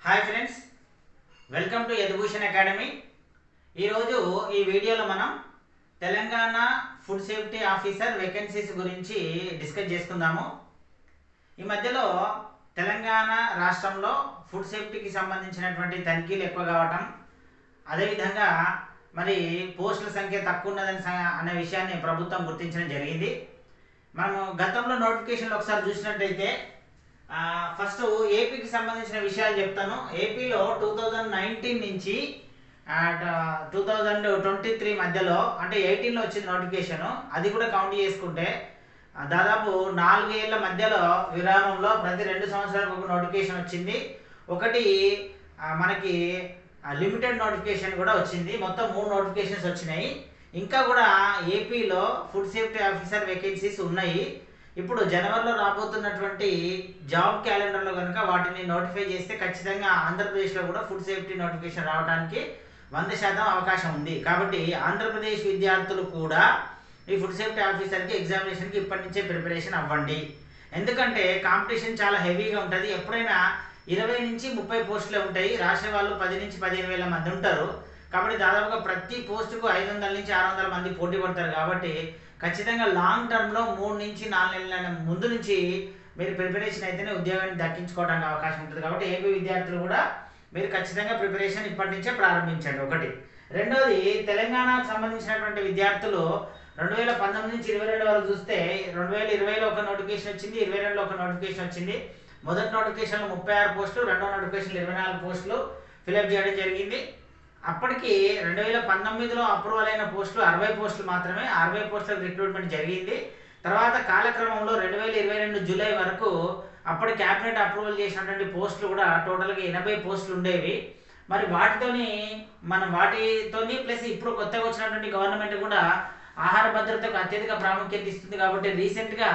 hi friends welcome to Edubhushan academy ఈరోజు ఈ వీడియోలో మనం Telangana food safety officer vacancies గురించి డిస్కస్ చేసుకుందాము ఈ మధ్యలో తెలంగాణ రాష్ట్రంలో ఫుడ్ సేఫ్టీకి సంబంధించినటువంటి తనిఖీలు ఎక్కువ కావటం అదేవిధంగా మరి పోస్టుల సంఖ్య తక్కువ ఉన్నదని స- అనే విషయాన్ని ప్రభుత్వం గుర్తించడం జరిగింది మనము గతంలో నోటిఫికేషన్లు ఒకసారి చూసినట్టయితే ఆ, ఫస్ట్ ఏపీకి సంబంధించిన విషయాలు చెప్తాను ఏపీలో టూ థౌజండ్ నైన్టీన్ నుంచి టూ థౌజండ్ ట్వంటీ త్రీ మధ్యలో అంటే ఎయిటీన్లో వచ్చింది నోటిఫికేషన్ అది కూడా కౌంట్ చేసుకుంటే ఆ, దాదాపు నాలుగేళ్ల మధ్యలో విరామంలో ప్రతి రెండు సంవత్సరాలకు ఒక నోటిఫికేషన్ వచ్చింది ఒకటి ఆ, మనకి లిమిటెడ్ నోటిఫికేషన్ కూడా వచ్చింది మొత్తం మూడు నోటిఫికేషన్స్ వచ్చినాయి ఇంకా కూడా ఏపీలో ఫుడ్ సేఫ్టీ ఆఫీసర్ వేకెన్సీస్ ఉన్నాయి ఇప్పుడు జనవరిలో రాబోతున్నటువంటి జాబ్ క్యాలెండర్లో కనుక వాటిని నోటిఫై చేస్తే ఖచ్చితంగా ఆంధ్రప్రదేశ్లో కూడా ఫుడ్ సేఫ్టీ నోటిఫికేషన్ రావడానికి వంద శాతం అవకాశం ఉంది కాబట్టి ఆంధ్రప్రదేశ్ విద్యార్థులు కూడా ఈ ఫుడ్ సేఫ్టీ ఆఫీసర్కి ఎగ్జామినేషన్కి ఇప్పటి నుంచే ప్రిపరేషన్ అవ్వండి ఎందుకంటే కాంపిటీషన్ చాలా హెవీగా ఉంటుంది ఎప్పుడైనా ఇరవై నుంచి ముప్పై పోస్టులే ఉంటాయి రాసే వాళ్ళు పది నుంచి పదిహేను వేల మంది ఉంటారు కాబట్టి దాదాపుగా ప్రతి పోస్టుకు ఐదు వందల నుంచి ఆరు వందల మంది పోటీ పడతారు కాబట్టి ఖచ్చితంగా లాంగ్ టర్మ్లో మూడు నుంచి నాలుగు నెలల ముందు నుంచి మీరు ప్రిపరేషన్ అయితేనే ఉద్యోగాన్ని దక్కించుకోవడానికి అవకాశం ఉంటుంది కాబట్టి ఏపీ విద్యార్థులు కూడా మీరు ఖచ్చితంగా ప్రిపరేషన్ ఇప్పటి నుంచే ప్రారంభించండి ఒకటి రెండోది తెలంగాణకు సంబంధించినటువంటి విద్యార్థులు రెండు వేల పంతొమ్మిది నుంచి ఇరవై రెండు వరకు చూస్తే రెండు వేల ఇరవైలో ఒక నోటిఫికేషన్ వచ్చింది ఇరవై రెండులో ఒక నోటిఫికేషన్ వచ్చింది మొదటి నోటిఫికేషన్లో ముప్పై ఆరు పోస్టులు రెండో నోటిఫికేషన్లో ఇరవై నాలుగు పోస్టులు ఫిలప్ చేయడం జరిగింది అప్పటికి రెండు వేల పంతొమ్మిదిలో అప్రూవల్ అయిన పోస్టులు అరవై పోస్టులు మాత్రమే అరవై పోస్టులకు రిక్రూట్మెంట్ జరిగింది తర్వాత కాలక్రమంలో రెండు వేల ఇరవై రెండు జూలై వరకు అప్పటి క్యాబినెట్ అప్రూవల్ చేసినటువంటి పోస్టులు కూడా టోటల్గా ఎనభై పోస్టులు ఉండేవి మరి వాటితోని మనం వాటితోని ప్లస్ ఇప్పుడు కొత్తగా వచ్చినటువంటి గవర్నమెంట్ కూడా ఆహార భద్రతకు అత్యధిక ప్రాముఖ్యత ఇస్తుంది కాబట్టి రీసెంట్గా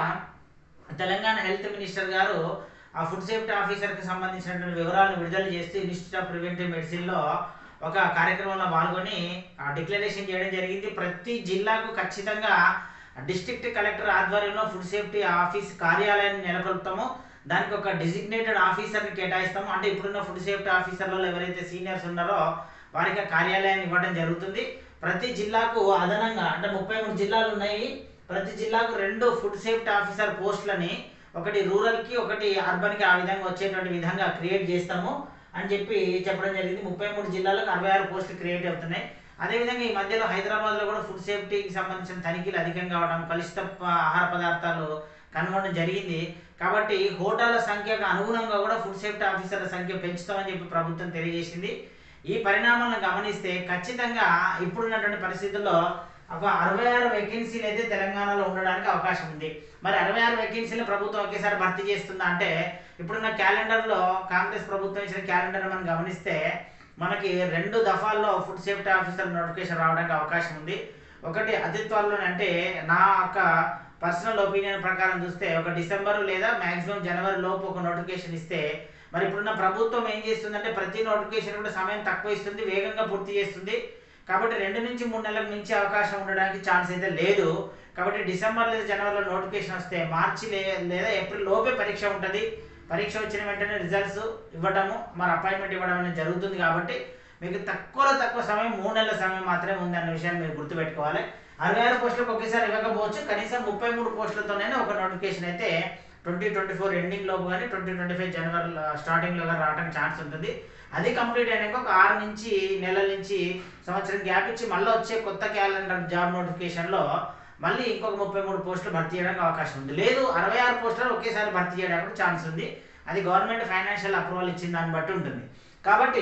తెలంగాణ హెల్త్ మినిస్టర్ గారు ఆ ఫుడ్ సేఫ్టీ ఆఫీసర్కి సంబంధించినటువంటి వివరాలను విడుదల చేస్తూ ఇన్స్టిట్యూట్ ఆఫ్ ప్రివెంటివ్ మెడిసిన్లో ఒక కార్యక్రమంలో పాల్గొని డిక్లరేషన్ చేయడం జరిగింది ప్రతి జిల్లాకు ఖచ్చితంగా డిస్ట్రిక్ట్ కలెక్టర్ ఆధ్వర్యంలో ఫుడ్ సేఫ్టీ ఆఫీస్ కార్యాలయాన్ని నెలకొల్పుతాము దానికి ఒక డిజిగ్నేటెడ్ ఆఫీసర్ని కేటాయిస్తాము అంటే ఇప్పుడున్న ఫుడ్ సేఫ్టీ ఆఫీసర్లలో ఎవరైతే సీనియర్స్ ఉన్నారో వారికి ఆ కార్యాలయాన్ని ఇవ్వడం జరుగుతుంది ప్రతి జిల్లాకు అదనంగా అంటే ముప్పై మూడు జిల్లాలు ఉన్నాయి ప్రతి జిల్లాకు రెండు ఫుడ్ సేఫ్టీ ఆఫీసర్ పోస్టులని ఒకటి రూరల్కి ఒకటి అర్బన్కి ఆ విధంగా వచ్చేటువంటి విధంగా క్రియేట్ చేస్తాము అని చెప్పి చెప్పడం జరిగింది ముప్పై మూడు జిల్లాలకు అరవై ఆరు పోస్టులు క్రియేట్ అవుతున్నాయి అదేవిధంగా ఈ మధ్యలో హైదరాబాద్లో కూడా ఫుడ్ సేఫ్టీకి సంబంధించిన తనిఖీలు అధికంగా అవడం కలుషిత ప- ఆహార పదార్థాలు కనుగొనడం జరిగింది కాబట్టి హోటళ్ల సంఖ్యకు అనుగుణంగా కూడా ఫుడ్ సేఫ్టీ ఆఫీసర్ల సంఖ్య పెంచుతామని చెప్పి ప్రభుత్వం తెలియజేసింది ఈ పరిణామాలను గమనిస్తే ఖచ్చితంగా ఇప్పుడున్నటువంటి పరిస్థితుల్లో ఒక అరవై ఆరు వేకెన్సీలు అయితే తెలంగాణలో ఉండడానికి అవకాశం ఉంది మరి అరవై ఆరు వేకెన్సీలు ప్రభుత్వం ఒకేసారి భర్తీ చేస్తుందా అంటే ఇప్పుడున్న క్యాలెండర్లో కాంగ్రెస్ ప్రభుత్వం ఇచ్చిన క్యాలెండర్ మనం గమనిస్తే మనకి రెండు దఫాల్లో ఫుడ్ సేఫ్టీ ఆఫీసర్ నోటిఫికేషన్ రావడానికి అవకాశం ఉంది ఒకటి అతి త్వరలోనే అంటే నా యొక్క పర్సనల్ ఒపీనియన్ ప్రకారం చూస్తే ఒక డిసెంబర్ లేదా మాక్సిమం జనవరి లోపు ఒక నోటిఫికేషన్ ఇస్తే మరి ఇప్పుడున్న ప్రభుత్వం ఏం చేస్తుందంటే ప్రతి నోటిఫికేషన్ కూడా సమయం తక్కువ ఇస్తుంది వేగంగా పూర్తి చేస్తుంది కాబట్టి రెండు నుంచి మూడు నెలల నుంచి అవకాశం ఉండడానికి ఛాన్స్ అయితే లేదు కాబట్టి డిసెంబర్ లేదా జనవరిలో నోటిఫికేషన్ వస్తే మార్చి లే- లేదా ఏప్రిల్ లోపే పరీక్ష ఉంటుంది పరీక్ష వచ్చిన వెంటనే రిజల్ట్స్ ఇవ్వడము మరి అపాయింట్మెంట్ ఇవ్వడం అనేది జరుగుతుంది కాబట్టి మీకు తక్కువలో తక్కువ సమయం మూడు నెలల సమయం మాత్రమే ఉంది అన్న విషయాన్ని మీరు గుర్తుపెట్టుకోవాలి అరవై ఆరు పోస్టులకు ఒకేసారి ఇవ్వకపోవచ్చు కనీసం ముప్పై మూడు పోస్టులతోనైనా ఒక నోటిఫికేషన్ అయితే ట్వంటీ ట్వంటీ ఫోర్ ఎండింగ్ లోపు కానీ ట్వంటీ ట్వంటీ ఫైవ్ జనవరి స్టార్టింగ్లో కానీ రావడానికి ఛాన్స్ ఉంటుంది అది కంప్లీట్ అయినాక ఒక ఆరు నుంచి నెలల నుంచి సంవత్సరం గ్యాప్ ఇచ్చి మళ్ళీ వచ్చే కొత్త క్యాలెండర్ జాబ్ నోటిఫికేషన్లో మళ్ళీ ఇంకొక ముప్పై మూడు పోస్టులు భర్తీ చేయడానికి అవకాశం ఉంది లేదు అరవై ఆరు పోస్టులు ఒకేసారి భర్తీ చేయడానికి ఛాన్స్ ఉంది అది గవర్నమెంట్ ఫైనాన్షియల్ అప్రూవల్ ఇచ్చిన దాన్ని బట్టి ఉంటుంది కాబట్టి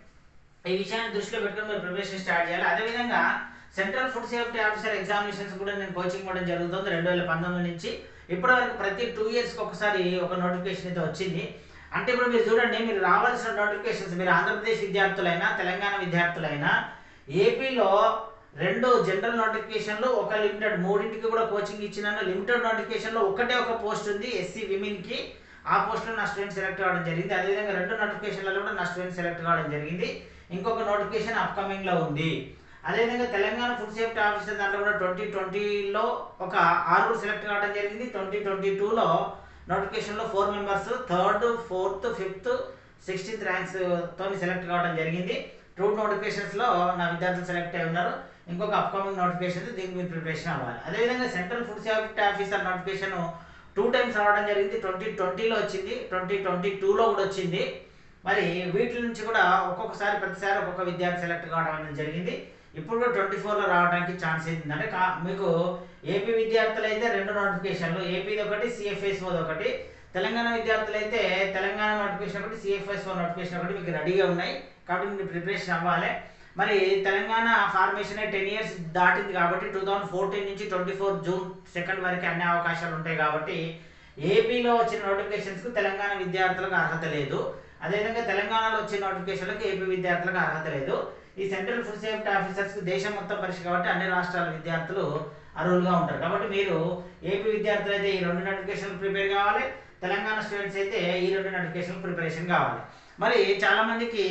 ఈ విషయాన్ని దృష్టిలో పెట్టుకుని మీరు ప్రిపరేషన్ స్టార్ట్ చేయాలి అదేవిధంగా central food safety officer examinations కూడా నేను కోచింగ్ ఇవ్వడం జరుగుతుంది రెండు వేల పంతొమ్మిది నుంచి ఇప్పటివరకు ప్రతి టూ ఇయర్స్కి ఒకసారి ఒక నోటిఫికేషన్ అయితే వచ్చింది అంటే ఇప్పుడు మీరు చూడండి మీరు రావాల్సిన నోటిఫికేషన్స్ మీరు ఆంధ్రప్రదేశ్ విద్యార్థులైనా తెలంగాణ విద్యార్థులైనా ఏపీలో రెండు జనరల్ నోటిఫికేషన్లు ఒక లిమిటెడ్ మూడింటికి కూడా కోచింగ్ ఇచ్చినాను లిమిటెడ్ నోటిఫికేషన్లో ఒకటే ఒక పోస్ట్ ఉంది ఎస్సీ విమెన్కి ఆ పోస్ట్లో నా స్టూడెంట్ సెలెక్ట్ కావడం జరిగింది అదేవిధంగా రెండు నోటిఫికేషన్లలో కూడా నా స్టూడెంట్ సెలెక్ట్ కావడం జరిగింది ఇంకొక నోటిఫికేషన్ అప్కమింగ్లో ఉంది అదేవిధంగా తెలంగాణ ఫుడ్ సేఫ్టీ ఆఫీసర్ దాంట్లో కూడా ట్వంటీ ట్వంటీలో ఒక ఆరుగురు సెలెక్ట్ కావడం జరిగింది ట్వంటీ ట్వంటీ టూలో నోటిఫికేషన్లో four members third fourth fifth sixteenth ranks తోని సెలెక్ట్ కావడం జరిగింది టూ నోటిఫికేషన్స్లో నా విద్యార్థులు సెలెక్ట్ అయి ఉన్నారు ఇంకొక అప్కమింగ్ నోటిఫికేషన్ దీనికి మీరు ప్రిపరేషన్ అవ్వాలి అదేవిధంగా central food safety officer notification two times రావడం జరిగింది ట్వంటీ ట్వంటీలో వచ్చింది ట్వంటీ ట్వంటీ టూలో కూడా వచ్చింది మరి వీటి నుంచి కూడా ఒక్కొక్కసారి ప్రతిసారి ఒక్కొక్క విద్యార్థి సెలెక్ట్ కావడం అనేది జరిగింది ఇప్పుడు కూడా ట్వంటీ ఫోర్లో రావడానికి ఛాన్స్ ఉంది అంటే కా మీకు ఏపీ విద్యార్థులు అయితే రెండు నోటిఫికేషన్లు ఏపీది ఒకటి సిఎఫ్ఎస్ఓది ఒకటి తెలంగాణ విద్యార్థులు అయితే తెలంగాణ నోటిఫికేషన్ ఒకటి సిఎఫ్ఎస్ఓ నోటిఫికేషన్ ఒకటి మీకు రెడీగా ఉన్నాయి కాబట్టి మీరు ప్రిపరేషన్ అవ్వాలి మరి తెలంగాణ ఫార్మేషన్ టెన్ ఇయర్స్ దాటింది కాబట్టి టూ థౌజండ్ ఫోర్టీన్ నుంచి ట్వంటీ ఫోర్ జూన్ సెకండ్ వరకు అన్ని అవకాశాలు ఉంటాయి కాబట్టి ఏపీలో వచ్చిన నోటిఫికేషన్స్కు తెలంగాణ విద్యార్థులకు అర్హత లేదు అదేవిధంగా తెలంగాణలో వచ్చిన నోటిఫికేషన్లకు ఏపీ విద్యార్థులకు అర్హత లేదు ఈ సెంట్రల్ ఫుడ్ సేఫ్టీ ఆఫీసర్స్కి దేశం మొత్తం పరీక్ష కాబట్టి అన్ని రాష్ట్రాల విద్యార్థులు అర్హులుగా ఉంటారు కాబట్టి మీరు ఏపీ విద్యార్థులు అయితే ఈ రెండు నోటిఫికేషన్లు ప్రిపేర్ కావాలి తెలంగాణ స్టూడెంట్స్ అయితే ఈ రెండు నోటిఫికేషన్ ప్రిపరేషన్ కావాలి మరి చాలా మందికి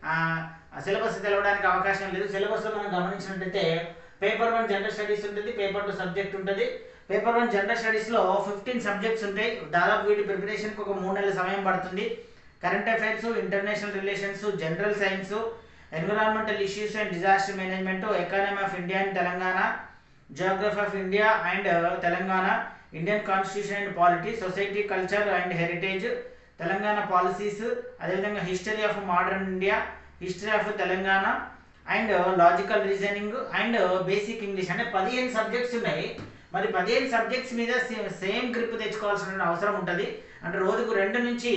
సిలబస్ తెలవడానికి అవకాశం లేదు సిలబస్లో మనం గమనించినట్టయితే పేపర్ వన్ జనరల్ స్టడీస్ ఉంటుంది పేపర్ టూ సబ్జెక్ట్ ఉంటుంది పేపర్ వన్ జనరల్ స్టడీస్లో ఫిఫ్టీన్ సబ్జెక్ట్స్ ఉంటాయి దాదాపు వీటి ప్రిపరేషన్కి ఒక మూడు నెలల సమయం పడుతుంది current affairs international relations general science environmental issues and disaster management economy of India and Telangana geography of India and Telangana Indian constitution and polity society culture and heritage Telangana policies అదేవిధంగా history of modern India history of Telangana and logical reasoning and basic English అంటే పదిహేను subjects ఉన్నాయి మరి పదిహేను subjects మీద same grip తెచ్చుకోవాల్సిన అవసరం ఉంటుంది అంటే రోజుకు రెండు నుంచి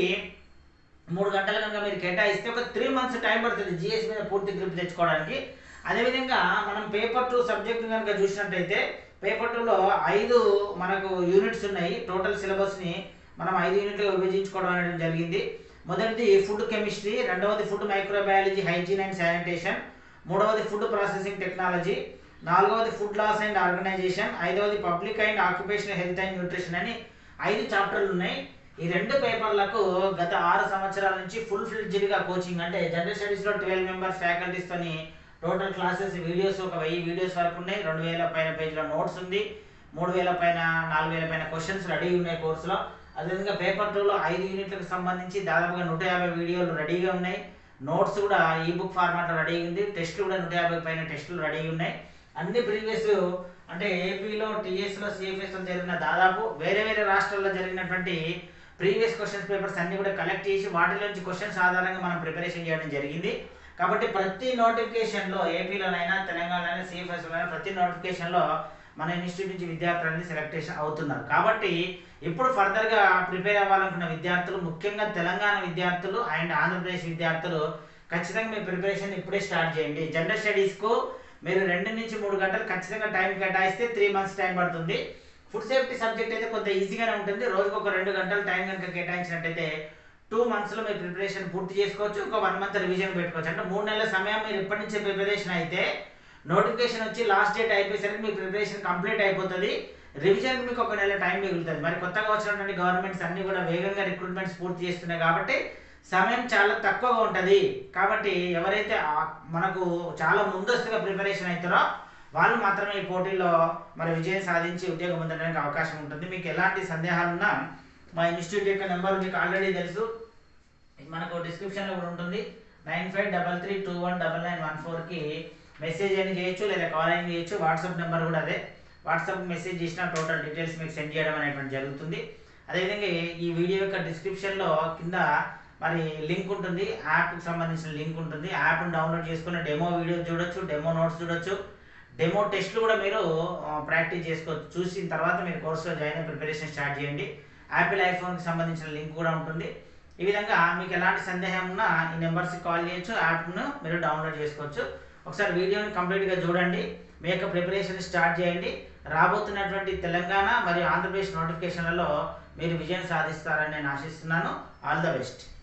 మూడు గంటలు కనుక మీరు కేటాయిస్తే ఒక త్రీ మంత్స్ టైం పడుతుంది జిఎస్ మీద పూర్తి గ్రిప్ తెచ్చుకోవడానికి అదేవిధంగా మనం పేపర్ టూ సబ్జెక్ట్ కనుక చూసినట్టయితే పేపర్ టూలో ఐదు మనకు యూనిట్స్ ఉన్నాయి టోటల్ సిలబస్ని మనం ఐదు యూనిట్లు విభజించుకోవడం అనేది జరిగింది మొదటిది ఫుడ్ కెమిస్ట్రీ రెండవది food microbiology hygiene and sanitation మూడవది ఫుడ్ ప్రాసెసింగ్ టెక్నాలజీ నాలుగవది ఫుడ్ లాస్ అండ్ ఆర్గనైజేషన్ ఐదవది public and occupational health and nutrition అని ఐదు చాప్టర్లు ఉన్నాయి ఈ రెండు పేపర్లకు గత ఆరు సంవత్సరాల నుంచి ఫుల్ ఫ్లెడ్జ్డ్గా కోచింగ్ అంటే జనరల్ స్టడీస్లో ట్వెల్వ్ మెంబర్స్ ఫ్యాకల్టీస్తోని టోటల్ క్లాసెస్ వీడియోస్ ఒక వెయ్యి వీడియోస్ వరకు ఉన్నాయి రెండు వేల పైన పేజీల నోట్స్ ఉంది మూడు వేల పైన నాలుగు వేల పైన క్వశ్చన్స్ రెడీ ఉన్నాయి కోర్సులో అదేవిధంగా పేపర్ టూలో ఐదు యూనిట్లకు సంబంధించి దాదాపుగా నూట యాభై వీడియోలు రెడీగా ఉన్నాయి నోట్స్ కూడా ఈ బుక్ ఫార్మాట్లో రెడీ ఉంది టెస్టులు కూడా నూట యాభై పైన టెస్టులు రెడీ ఉన్నాయి అన్ని ప్రీవియస్ అంటే ఏపీలో టీఎస్లో సిఎఫ్ఎస్లో జరిగిన దాదాపు వేరే వేరే రాష్ట్రాల్లో జరిగినటువంటి ప్రీవియస్ క్వశ్చన్స్ పేపర్స్ అన్ని కూడా కలెక్ట్ చేసి వాటిలోంచి క్వశ్చన్స్ ఆధారంగా మనం ప్రిపరేషన్ చేయడం జరిగింది కాబట్టి ప్రతి నోటిఫికేషన్లో ఏపీలోనైనా తెలంగాణలో సిఎఫ్ఎస్లోనైనా ప్రతి నోటిఫికేషన్లో మన ఇన్స్టిట్యూట్ నుంచి విద్యార్థులు అనేది సెలెక్టేషన్ అవుతున్నారు కాబట్టి ఇప్పుడు ఫర్దర్గా ప్రిపేర్ అవ్వాలనుకున్న విద్యార్థులు ముఖ్యంగా తెలంగాణ విద్యార్థులు అండ్ ఆంధ్రప్రదేశ్ విద్యార్థులు ఖచ్చితంగా మీ ప్రిపరేషన్ ఇప్పుడే స్టార్ట్ చేయండి జనరల్ స్టడీస్కు మీరు రెండు నుంచి మూడు గంటలు ఖచ్చితంగా టైం కేటాయిస్తే త్రీ మంత్స్ టైం పడుతుంది ఫుడ్ సేఫ్టీ సబ్జెక్ట్ అయితే కొంత ఈజీగానే ఉంటుంది రోజుకు ఒక రెండు గంటలు టైం కనుక కేటాయించినట్టయితే టూ మంత్స్లో మీరు ప్రిపరేషన్ పూర్తి చేసుకోవచ్చు ఒక వన్ మంత్ రివిజన్ పెట్టుకోవచ్చు అంటే మూడు నెలల సమయం మీరు ఇప్పటి నుంచే ప్రిపరేషన్ అయితే నోటిఫికేషన్ వచ్చి లాస్ట్ డేట్ అయిపోయేసరికి మీ ప్రిపరేషన్ కంప్లీట్ అయిపోతుంది రివిజన్కి మీకు ఒక నెల టైం మిగులుతుంది మరి కొత్తగా వచ్చినటువంటి గవర్నమెంట్స్ అన్ని కూడా వేగంగా రిక్రూట్మెంట్స్ పూర్తి చేస్తున్నాయి కాబట్టి సమయం చాలా తక్కువగా ఉంటుంది కాబట్టి ఎవరైతే ఆ- మనకు చాలా ముందస్తుగా ప్రిపరేషన్ అవుతారో వాళ్ళు మాత్రమే ఈ పోటీల్లో మరి విజయం సాధించి ఉద్యోగం పొందడానికి అవకాశం ఉంటుంది మీకు ఎలాంటి సందేహాలున్నా మా ఇన్స్టిట్యూట్ యొక్క నెంబర్ మీకు ఆల్రెడీ తెలుసు మనకు డిస్క్రిప్షన్లో కూడా ఉంటుంది nine five double three two one double nine one ఫోర్కి మెసేజ్ అయినా చేయొచ్చు లేదా కాల్ అయినా చేయొచ్చు వాట్సాప్ నెంబర్ కూడా అదే వాట్సాప్ మెసేజ్ చేసిన టోటల్ డీటెయిల్స్ మీకు సెండ్ చేయడం అనేటువంటి జరుగుతుంది అదేవిధంగా ఈ వీడియో యొక్క డిస్క్రిప్షన్లో కింద మరి లింక్ ఉంటుంది యాప్కి సంబంధించిన లింక్ ఉంటుంది యాప్ని డౌన్లోడ్ చేసుకుని డెమో వీడియో చూడొచ్చు డెమో నోట్స్ చూడొచ్చు డెమో టెస్ట్లు కూడా మీరు ప్రాక్టీస్ చేసుకోవచ్చు చూసిన తర్వాత మీరు కోర్సులో జాయిన్ అయ్యి ప్రిపరేషన్ స్టార్ట్ చేయండి యాపిల్ ఐఫోన్కి సంబంధించిన లింక్ కూడా ఉంటుంది ఈ విధంగా మీకు ఎలాంటి సందేహం ఉన్నా ఈ నెంబర్స్కి కాల్ చేయొచ్చు యాప్ను మీరు డౌన్లోడ్ చేసుకోవచ్చు ఒకసారి వీడియోని కంప్లీట్గా చూడండి మీ యొక్క ప్రిపరేషన్ స్టార్ట్ చేయండి రాబోతున్నటువంటి తెలంగాణ మరియు ఆంధ్రప్రదేశ్ నోటిఫికేషన్లలో మీరు విజయం సాధిస్తారని నేను ఆశిస్తున్నాను ఆల్ ద బెస్ట్